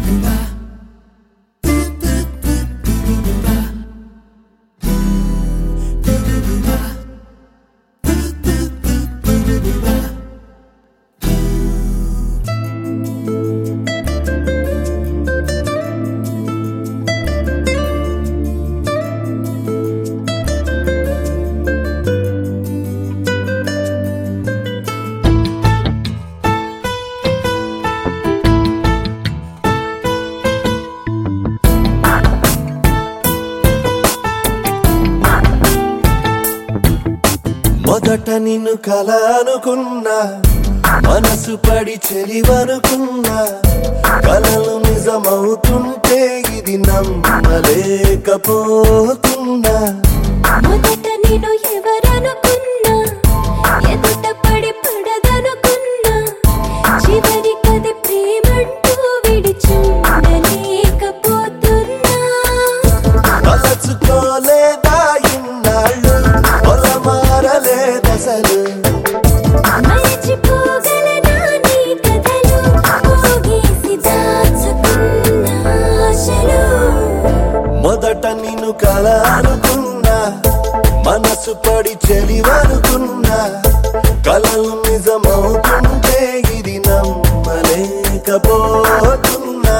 మొదట నిన్ను కల అనుకున్నా మనసు పడి చెలివనుకున్నా కలలు నిజమవుతుంటే ఇది నమ్మలేకపోతున్నా మొదట నేను ఎవరనుకున్నా ఎదుట పడి పడదనుకున్నా చివరికది ప్రేమంటూ విడిచుండలేకపోతున్నా తలచుకోలేదా ఇన్నాళ్ళు పొలమారలేదసలు మరచిపోగలనా నీ కథలు పోగేసి దాచుకున్న ఆశలు మొదట నిన్ను కల అనుకున్నా మనసు పడి చెలివనుకున్నా కలలు నిజమవుతుంటే ఇది నమ్మలేకపోతున్నా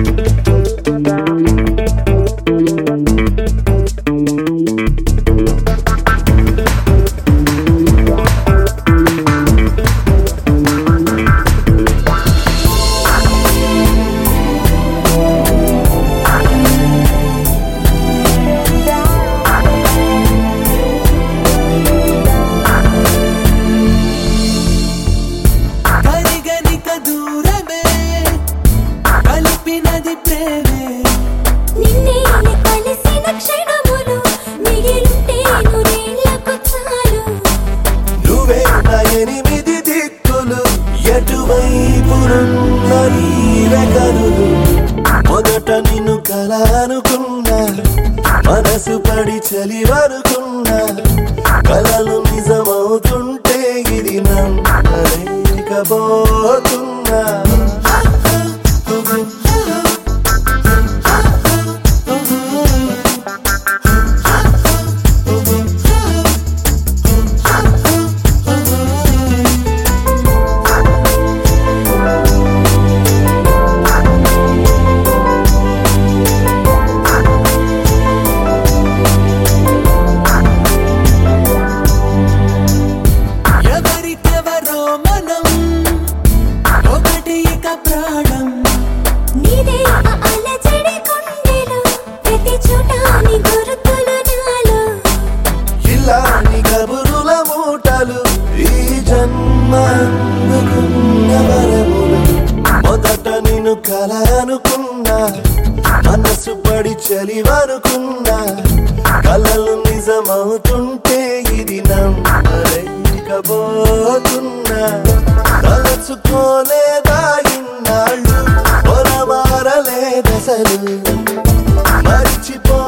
పరిగణిక దూరమే కలిపినది ప్రేమే నిన్నే కలిసిన క్షణములు మిగిలితే నూరేళ్లకు చాలు నువ్వే నా ఎనిమిది దిక్కులు ఎటువైపునున్న నీరకరులు మొదట నిన్ను కల అనుకున్నా మనసు పడి చలివనుకున్నా కలలు నిజమవుతుంటే ఇది నమ్మలేకపోతున్నా ఎవరికెవరో మనం ఒకటి ఇక ప్రాణం నీదే ఆ అలజడి గుండెలో ప్రతి చోట నీ గుర్తులు నాలో ఇలాంటి కబురుల మూటలు ఈ జన్మ అందుకున్న వరములు మొదట నిన్ను కల అనుకున్నా మనసు పడి చలివనుకున్నా కలలు నిజమవుతుంటే ఇది నమ్మలేకపోతున్నా తలచుకోలేదా ఇన్నాళ్ళు పొరమారలేదసలు మర్చిపో